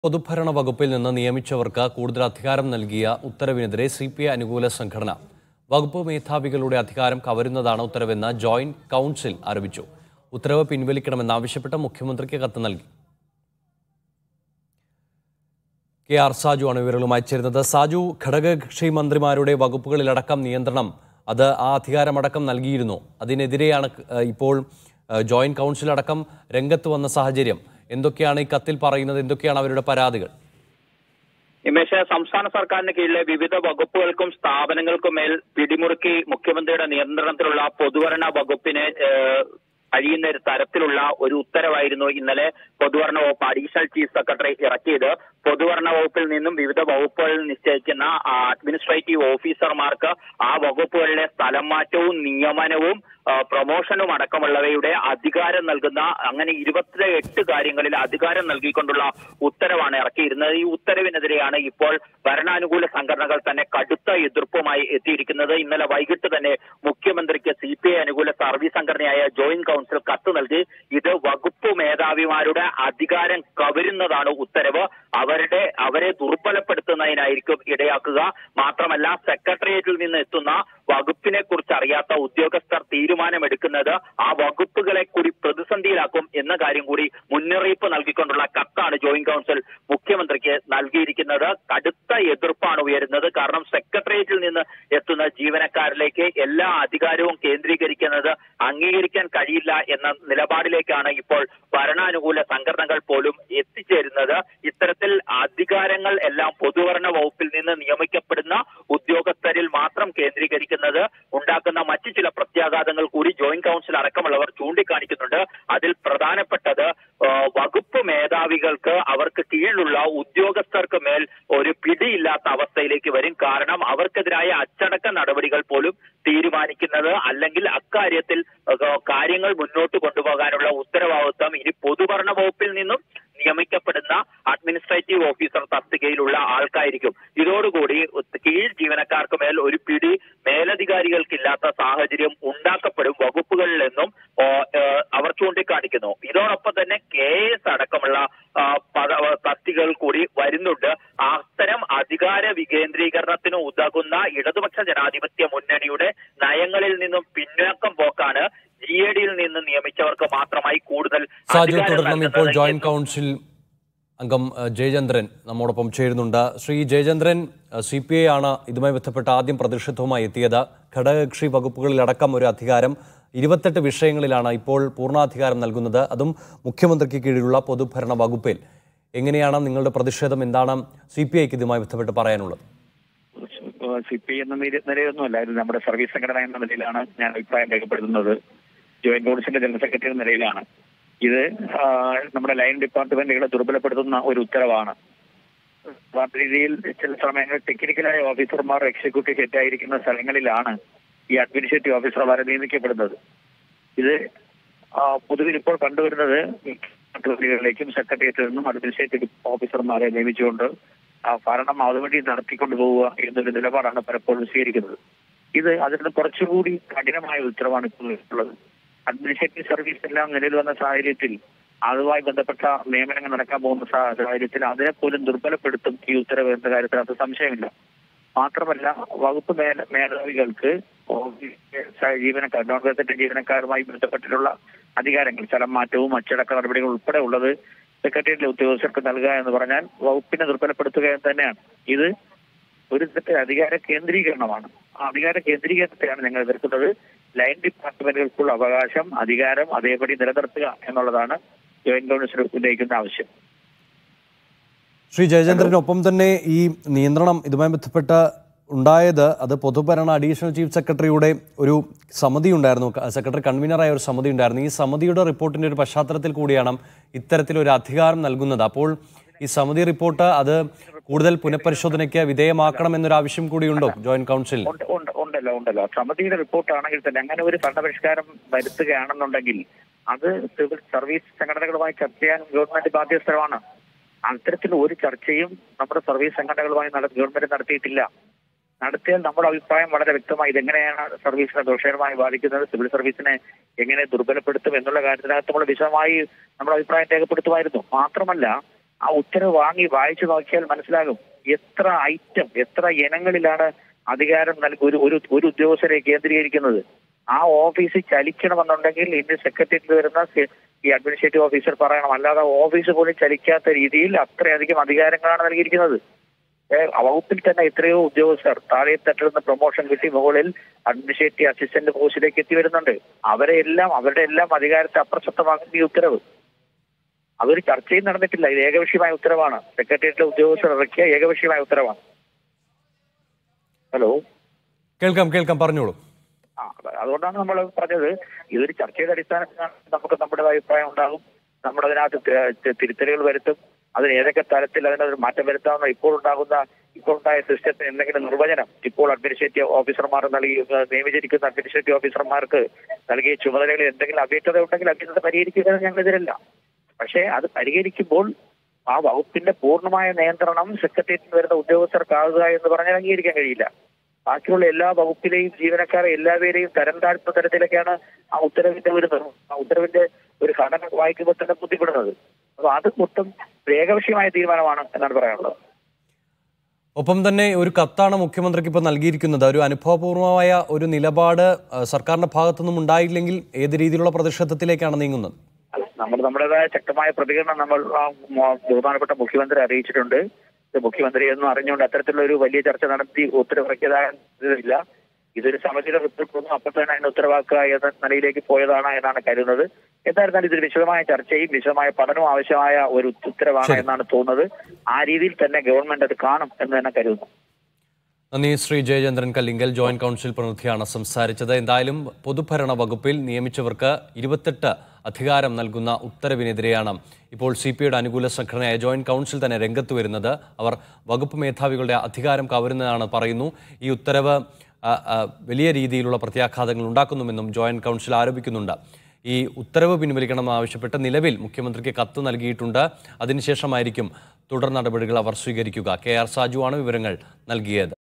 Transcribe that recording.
പൊതുഭരണ വകുപ്പിൽ നിന്ന് നിയമിച്ചവർക്ക് കൂടുതൽ അധികാരം നൽകിയ ഉത്തരവിനെതിരെ സി പി ഐ അനുകൂല സംഘടന വകുപ്പ് മേധാവികളുടെ അധികാരം കവരുന്നതാണ് ഉത്തരവെന്ന് ജോയിന്റ് കൗൺസിൽ ആരോപിച്ചു ഉത്തരവ് പിൻവലിക്കണമെന്നാവശ്യപ്പെട്ട് മുഖ്യമന്ത്രിക്ക് കത്ത് നൽകി കെ ആർ സാജു ആണ് വിവരങ്ങളുമായി ചേരുന്നത് സാജു ഘടകകക്ഷി മന്ത്രിമാരുടെ വകുപ്പുകളിലടക്കം നിയന്ത്രണം അത് ആ അധികാരമടക്കം നൽകിയിരുന്നു അതിനെതിരെയാണ് ഏഹ്, ഇപ്പോൾ ഏഹ്, ജോയിന്റ് കൗൺസിൽ അടക്കം രംഗത്ത് വന്ന സാഹചര്യം എന്തൊക്കെയാണ് ഈ കത്തിൽ പറയുന്നത് എന്തൊക്കെയാണ് അവരുടെ പരാതികൾ നിമേഷ സംസ്ഥാന സർക്കാരിന് കീഴിലെ വിവിധ വകുപ്പുകൾക്കും സ്ഥാപനങ്ങൾക്കും മേൽ പിടിമുറുക്കി മുഖ്യമന്ത്രിയുടെ നിയന്ത്രണത്തിലുള്ള പൊതുഭരണ വകുപ്പിനെ ഏഹ്, അഴിയുന്ന ഒരു തരത്തിലുള്ള ഒരു ഉത്തരവായിരുന്നു ഇന്നലെ പൊതുഭരണ വകുപ്പ് അഡീഷണൽ ചീഫ് സെക്രട്ടറി ഇറക്കിയത് പൊതുഭരണ വകുപ്പിൽ നിന്നും വിവിധ വകുപ്പുകളിൽ നിശ്ചയിക്കുന്ന ആ, അഡ്മിനിസ്ട്രേറ്റീവ് ഓഫീസർമാർക്ക് ആ വകുപ്പുകളിലെ സ്ഥലം മാറ്റവും നിയമനവും ആ, പ്രൊമോഷനും അടക്കമുള്ളവയുടെ അധികാരം നൽകുന്ന അങ്ങനെ ഇരുപത്തി എട്ട് കാര്യങ്ങളിൽ അധികാരം നൽകിക്കൊണ്ടുള്ള ഉത്തരവാണ് ഇറക്കിയിരുന്നത് ഈ ഉത്തരവിനെതിരെയാണ് ഇപ്പോൾ ഭരണാനുകൂല സംഘടനകൾ തന്നെ കടുത്ത എതിർപ്പുമായി എത്തിയിരിക്കുന്നത് ഇന്നലെ വൈകിട്ട് തന്നെ മുഖ്യമന്ത്രിക്ക് സി പി ഐ അനുകൂല സർവീസ് സംഘടനയായ ജോയിന്റ് കൗൺസിൽ കത്ത് നൽകി ഇത് വകുപ്പ് മേധാവിമാരുടെ അധികാരം കവരുന്നതാണ് ഉത്തരവ് അവരുടെ അവരെ ദുർബലപ്പെടുത്തുന്നതിനായിരിക്കും ഇടയാക്കുക മാത്രമല്ല സെക്രട്ടേറിയറ്റിൽ നിന്ന് എത്തുന്ന വകുപ്പിനെ കുറിച്ച് അറിയാത്ത ഉദ്യോഗസ്ഥർ തീരുമാനമെടുക്കുന്നത് ആ വകുപ്പുകളെ കൂടി പ്രതിസന്ധിയിലാക്കും എന്ന കാര്യം കൂടി മുന്നറിയിപ്പ് നൽകിക്കൊണ്ടുള്ള കത്താണ് ജോയിന്റ് കൗൺസിൽ മുഖ്യമന്ത്രിക്ക് നൽകിയിരിക്കുന്നത് കടുത്ത എതിർപ്പാണ് ഉയരുന്നത് കാരണം സെക്രട്ടേറിയറ്റിൽ നിന്ന് എത്തുന്ന ജീവനക്കാരിലേക്ക് എല്ലാ അധികാരവും കേന്ദ്രീകരിക്കുന്നത് അംഗീകരിക്കാൻ കഴിയില്ല എന്ന നിലപാടിലേക്കാണ് ഇപ്പോൾ ഭരണാനുകൂല സംഘടനകൾ പോലും എത്തിച്ചേരുന്നത് ഇത്തരത്തിൽ അധികാരങ്ങൾ എല്ലാം പൊതുഭരണ വകുപ്പിൽ നിന്ന് നിയമിക്കപ്പെടുന്ന ഉദ്യോഗസ്ഥരിൽ മാത്രം കേന്ദ്രീകരിക്കുന്നത് ഉണ്ടാക്കുന്ന മറ്റു ചില പ്രത്യാഘാതങ്ങൾ കൂടി ജോയിന്റ് കൗൺസിൽ അടക്കമുള്ളവർ ചൂണ്ടിക്കാണിക്കുന്നുണ്ട് അതിൽ പ്രധാനപ്പെട്ടത് ആ, വകുപ്പ് മേധാവികൾക്ക് അവർക്ക് കീഴിലുള്ള ഉദ്യോഗസ്ഥർക്ക് മേൽ ഒരു പിടിയില്ലാത്ത അവസ്ഥയിലേക്ക് വരും കാരണം അവർക്കെതിരായ അച്ചടക്ക നടപടികൾ പോലും തീരുമാനിക്കുന്നത് അല്ലെങ്കിൽ അക്കാര്യത്തിൽ ആ, കാര്യങ്ങൾ മുന്നോട്ട് കൊണ്ടുപോകാനുള്ള ഉത്തരവാദിത്വം ഇനി പൊതുഭരണ വകുപ്പിൽ നിന്നും നിയമിക്കപ്പെടുന്ന അഡ്മിനിസ്ട്രേറ്റീവ് ഓഫീസർ തസ്തികയിലുള്ള ആൾക്കായിരിക്കും ഇതോടുകൂടി കീഴ് ജീവനക്കാർക്ക് മേൽ ഒരു പിടി മേലധികാരികൾക്കില്ലാത്ത സാഹചര്യം ഉണ്ടാക്കപ്പെടും വകുപ്പുകളിൽ നിന്നും ഓ, ഏഹ്, അവർ ചൂണ്ടിക്കാണിക്കുന്നു ഇതോടൊപ്പം തന്നെ കെ എസ് അടക്കമുള്ള ആ, പദ- തസ്തികകൾ കൂടി വരുന്നുണ്ട് അത്തരം അധികാര വികേന്ദ്രീകരണത്തിന് ഉതകുന്ന ഇടതുപക്ഷ ജനാധിപത്യ മുന്നണിയുടെ നയങ്ങളിൽ നിന്നും പിന്നോക്കം പോക്കാണ് ജി എ ഡിയിൽ നിന്ന് നിയമിച്ചവർക്ക് മാത്രമായി കൂടുതൽ സാജു അധികാരം തുടർന്നും ഇപ്പോൾ നൽകുന്നത് ജോയിന്റ് കൗൺസിൽ അംഗം ഏഹ്, ജയചന്ദ്രൻ നമ്മോടൊപ്പം ചേരുന്നുണ്ട് Shri Jayachandran C P I ആണ് ഇതുമായി ബന്ധപ്പെട്ട ആദ്യം പ്രതിഷേധവുമായി എത്തിയത് ഘടകകക്ഷി വകുപ്പുകളിലടക്കം ഒരു അധികാരം ഇരുപത്തെട്ട് വിഷയങ്ങളിലാണ് ഇപ്പോൾ പൂർണ്ണാധികാരം നൽകുന്നത് അതും മുഖ്യമന്ത്രിക്ക് കീഴിലുള്ള പൊതുഭരണ വകുപ്പിൽ എങ്ങനെയാണ് നിങ്ങളുടെ പ്രതിഷേധം എന്താണ് സി പി ഐക്ക് ഇതുമായി ബന്ധപ്പെട്ട് പറയാനുള്ളത് സി പി എന്ന നില- നിലയൊന്നുമല്ല ഇത് നമ്മുടെ സർവീസ് സംഘടന എന്ന നിലയിലാണ് ഞാൻ അഭിപ്രായം രേഖപ്പെടുത്തുന്നത് ജോയിന്റ് കൗൺസിലിന്റെ ജനറൽ സെക്രട്ടറി എന്ന നിലയിലാണ് ഇത് ആ, നമ്മുടെ ലൈൻ ഡിപ്പാർട്ട്മെന്റുകളെ ദുർബലപ്പെടുത്തുന്ന ഒരു ഉത്തരവാണ് സാധാരണ രീതിയിൽ ചില സമയങ്ങളിൽ ടെക്നിക്കലായ ഓഫീസർമാർ എക്സിക്യൂട്ടീവ് ഹെഡ് ആയിരിക്കുന്ന സ്ഥലങ്ങളിലാണ് ഈ അഡ്മിനിസ്ട്രേറ്റീവ് ഓഫീസർമാരെ നിയമിക്കപ്പെടുന്നത് ഇത് ആ, പൊതുവിൽ ഇപ്പോൾ കണ്ടുവരുന്നത് ിലേക്കും സെക്രട്ടേറിയറ്റിൽ നിന്നും അഡ്മിനിസ്ട്രേറ്റീവ് ഓഫീസർമാരെ നിയമിച്ചുകൊണ്ട് ആ ഭരണം അതുവഴി നടത്തിക്കൊണ്ടു പോവുക എന്നൊരു നിലപാടാണ് പലപ്പോഴും സ്വീകരിക്കുന്നത് ഇത് അതിൽ നിന്ന് കുറച്ചുകൂടി കഠിനമായ ഉത്തരവാണ് ഇപ്പോൾ ഉള്ളത് അഡ്മിനിസ്ട്രേറ്റീവ് സർവീസ് എല്ലാം നിലവിൽ വന്ന സാഹചര്യത്തിൽ അതുമായി ബന്ധപ്പെട്ട നിയമനങ്ങൾ നടക്കാൻ പോകുന്ന സാ- സാഹചര്യത്തിൽ അതിനെ പോലും ദുർബലപ്പെടുത്തും ഈ ഉത്തരവ് എന്ന കാര്യത്തിനകത്ത് സംശയമില്ല മാത്രമല്ല വകുപ്പ് മേല മേധാവികൾക്ക് ഓഫീസ് ജീവനക്കാർ നോൺ ഗസറ്റഡ് ജീവനക്കാരുമായി ബന്ധപ്പെട്ടിട്ടുള്ള അധികാരങ്ങൾ സ്ഥലം മാറ്റവും അച്ചടക്ക നടപടികൾ ഉൾപ്പെടെ ഉള്ളത് സെക്രട്ടേറിയറ്റിലെ ഉദ്യോഗസ്ഥർക്ക് നൽകുക എന്ന് പറഞ്ഞാൽ വകുപ്പിനെ ദുർബലപ്പെടുത്തുക എന്ന് തന്നെയാണ് ഇത് ഒരു തരത്തിൽ അധികാര കേന്ദ്രീകരണമാണ് ആ അധികാര കേന്ദ്രീകരണത്തെയാണ് ഞങ്ങൾ എതിർക്കുന്നത് ലൈൻ ഡിപ്പാർട്ട്മെന്റുകൾക്കുള്ള അവകാശം അധികാരം അതേപടി നിലനിർത്തുക എന്നുള്ളതാണ് ജോയിന്റ് കൗൺസിൽ ഉന്നയിക്കുന്ന ആവശ്യം ശ്രീ ജയചന്ദ്രനൊപ്പം തന്നെ ഈ നിയന്ത്രണം ഇതുമായി ബന്ധപ്പെട്ട് ഉണ്ടായത് അത് പൊതുഭരണ അഡീഷണൽ ചീഫ് സെക്രട്ടറിയുടെ ഒരു സമിതി ഉണ്ടായിരുന്നു ക- സെക്രട്ടറി കൺവീനറായ ഒരു സമിതി ഉണ്ടായിരുന്നു ഈ സമിതിയുടെ റിപ്പോർട്ടിന്റെ ഒരു പശ്ചാത്തലത്തിൽ കൂടിയാണ് ഇത്തരത്തിലൊരു അധികാരം നൽകുന്നത് അപ്പോൾ ഈ സമിതി റിപ്പോർട്ട് അത് കൂടുതൽ പുനഃപരിശോധനയ്ക്ക് വിധേയമാക്കണം എന്നൊരു ആവശ്യം കൂടിയുണ്ടോ ജോയിന്റ് കൗൺസിൽ ഉണ്ട് ഉണ്ട് ഉണ്ടല്ലോ ഉണ്ടല്ലോ സമിതിയുടെ റിപ്പോർട്ട് ആണെങ്കിൽ തന്നെ അങ്ങനെ ഒരു ഭരണപരിഷ്കാരം വരുത്തുകയാണെന്നുണ്ടെങ്കിൽ അത് സിവിൽ സർവീസ് സംഘടനകളുമായി ചർച്ച ചെയ്യാൻ ഗവൺമെന്റ് ബാധ്യസ്ഥരമാണ് അത്തരത്തിൽ ഒരു ചർച്ചയും നമ്മുടെ സർവീസ് സംഘടനകളുമായി നട- ഗവൺമെന്റ് നടത്തിയിട്ടില്ല നടത്തിയാൽ നമ്മുടെ അഭിപ്രായം വളരെ വ്യക്തമായി ഇതെങ്ങനെയാണ് സർവീസിനെ ദോഷകരമായി ബാധിക്കുന്നത് സിവിൽ സർവീസിനെ എങ്ങനെ ദുർബലപ്പെടുത്തും എന്നുള്ള കാര്യത്തിനകത്ത് നമ്മൾ വിശദമായി നമ്മുടെ അഭിപ്രായം രേഖപ്പെടുത്തുമായിരുന്നു മാത്രമല്ല ആ ഉത്തരവ് വാങ്ങി വായിച്ചു നോക്കിയാൽ മനസ്സിലാകും എത്ര ഐറ്റം എത്ര ഇനങ്ങളിലാണ് അധികാരം നൽകി ഒരു ഒരു ഒരു ഉദ്യോഗസ്ഥരെ കേന്ദ്രീകരിക്കുന്നത് ആ ഓഫീസ് ചലിക്കണമെന്നുണ്ടെങ്കിൽ ഇന്ന് സെക്രട്ടേറിയറ്റിൽ വരുന്ന സെ- ഈ അഡ്മിനിസ്ട്രേറ്റീവ് ഓഫീസർ പറയണം അല്ലാതെ ഓഫീസ് പോലും ചലിക്കാത്ത രീതിയിൽ അത്രയധികം അധികാരങ്ങളാണ് നൽകിയിരിക്കുന്നത് ഏഹ് വകുപ്പിൽ തന്നെ എത്രയോ ഉദ്യോഗസ്ഥർ താഴെ തട്ടിൽ നിന്ന് പ്രൊമോഷൻ കിട്ടി മുകളിൽ അഡ്മിനിസ്ട്രേറ്റീവ് അസിസ്റ്റന്റ് പോസ്റ്റിലേക്ക് എത്തി വരുന്നുണ്ട് അവരെ എല്ലാം അവരുടെ എല്ലാം അധികാരത്തെ അപ്രസക്തമാക്കുന്ന ഈ ഉത്തരവ് അതൊരു ചർച്ചയും നടന്നിട്ടില്ല ഇത് ഏകപക്ഷീയമായ ഉത്തരവാണ് സെക്രട്ടേറിയറ്റിലെ ഉദ്യോഗസ്ഥർ ഇറക്കിയ ഏകപക്ഷീയമായ ഉത്തരവാണ് ഹലോ കേൾക്കാം കേൾക്കാം പറഞ്ഞോളൂ ആ അത- അതുകൊണ്ടാണ് നമ്മൾ പറഞ്ഞത് ഇതൊരു ചർച്ചയുടെ അടിസ്ഥാനത്തിലാണ് നമുക്ക് നമ്മുടെ അഭിപ്രായം ഉണ്ടാകും നമ്മുടെ അതിനകത്ത് തി- തി- തിരുത്തലുകൾ വരുത്തും അതിന് ഏതൊക്കെ തലത്തിൽ അതിനൊരു മാറ്റം വരുത്താവുന്ന ഇപ്പോൾ ഉണ്ടാകുന്ന ഇപ്പോൾ ഉണ്ടായ സിസ്റ്റത്തിന് എന്തെങ്കിലും നിർവചനം ഇപ്പോൾ അഡ്മിനിസ്ട്രേറ്റീവ് ഓഫീസർമാർ നൽകി ഏഹ് നിയമിച്ചിരിക്കുന്ന അഡ്മിനിസ്ട്രേറ്റീവ് ഓഫീസർമാർക്ക് നൽകിയ ചുമതലകളിൽ എന്തെങ്കിലും അവ്യക്തത ഉണ്ടെങ്കിൽ അവ്യക്തത പരിഹരിക്കുക ഞങ്ങൾ എതിരല്ല പക്ഷേ അത് പരിഹരിക്കുമ്പോൾ ആ വകുപ്പിന്റെ പൂർണ്ണമായ നിയന്ത്രണം സെക്രട്ടേറിയറ്റിൽ വരുന്ന ഉദ്യോഗസ്ഥർക്കാകുക എന്ന് പറഞ്ഞാൽ അംഗീകരിക്കാൻ കഴിയില്ല ബാക്കിയുള്ള എല്ലാ വകുപ്പിലെയും ജീവനക്കാരെ എല്ലാവരെയും തരം താഴ്ത്ത തരത്തിലൊക്കെയാണ് ആ ഉത്തരവിന്റെ വരുന്നത് ആ ഉത്തരവിന്റെ ഒരു ഘടന വായിക്കുമ്പോൾ തന്നെ ബുദ്ധിപ്പെടുന്നത് അപ്പൊ അത് മൊത്തം ഏകപക്ഷീയമായ തീരുമാനമാണ് എന്നാണ് പറയാനുള്ളത് ഒപ്പം തന്നെ ഒരു കത്താണ് മുഖ്യമന്ത്രിക്ക് ഇപ്പോൾ നൽകിയിരിക്കുന്നത് ഒരു അനുഭവപൂർവമായ ഒരു നിലപാട് ആ, സർക്കാരിന്റെ ഭാഗത്തുനിന്നും ഉണ്ടായില്ലെങ്കിൽ ഏത് രീതിയിലുള്ള പ്രതിഷേധത്തിലേക്കാണ് നീങ്ങുന്നത് അല്ല, നമ്മൾ നമ്മുടേതായ ശക്തമായ പ്രതികരണം നമ്മൾ ആ, മ- ബഹുമാനപ്പെട്ട മുഖ്യമന്ത്രി അറിയിച്ചിട്ടുണ്ട് ഇത് മുഖ്യമന്ത്രി എന്നും അറിഞ്ഞുകൊണ്ട് അത്തരത്തിലുള്ള ഒരു വലിയ ചർച്ച നടത്തി ഉത്തരവിറക്കിയതായ ഇല്ല ഇതൊരു സമിതിയുടെ റിപ്പോർട്ട് വന്നു അപ്പോൾ തന്നെ അതിന് ഉത്തരവാക്കുക എന്ന നിലയിലേക്ക് പോയതാണ് എന്നാണ് കരുതുന്നത് എന്തായിരുന്നാലും ഇതൊരു വിശദമായ ചർച്ചയും വിശദമായ പഠനവും ആവശ്യമായ ഒരു ഉത്തരവാണ് ശരി. എന്നാണ് തോന്നുന്നത് ആ രീതിയിൽ തന്നെ ഗവൺമെന്റ് അത് കാണും എന്ന് തന്നെ കരുതുന്നു നന്ദി ശ്രീ ജയചന്ദ്രൻ കല്ലിങ്കൽ ജോയിന്റ് കൗൺസിൽ പ്രതിനിധിയാണ് സംസാരിച്ചത് എന്തായാലും പൊതുഭരണ വകുപ്പിൽ നിയമിച്ചവർക്ക് ഇരുപത്തെട്ട് അധികാരം നൽകുന്ന ഉത്തരവിനെതിരെയാണ് ഇപ്പോൾ സി പി ഐയുടെ അനുകൂല സംഘടനയായ ജോയിന്റ് കൗൺസിൽ തന്നെ രംഗത്ത് വരുന്നത് അവർ വകുപ്പ് മേധാവികളുടെ അധികാരം കവരുന്നതാണ് പറയുന്നു ഈ ഉത്തരവ് ആ, ആ, വലിയ രീതിയിലുള്ള പ്രത്യാഘാതങ്ങൾ ഉണ്ടാക്കുന്നുമെന്നും ജോയിന്റ് കൗൺസിൽ ആരോപിക്കുന്നുണ്ട് ഈ ഉത്തരവ് പിൻവലിക്കണമെന്ന് ആവശ്യപ്പെട്ട് നിലവിൽ മുഖ്യമന്ത്രിക്ക് കത്ത് നൽകിയിട്ടുണ്ട് അതിനുശേഷമായിരിക്കും തുടർ നടപടികൾ അവർ സ്വീകരിക്കുക കെ ആർ സാജുവാണ് വിവരങ്ങൾ നൽകിയത്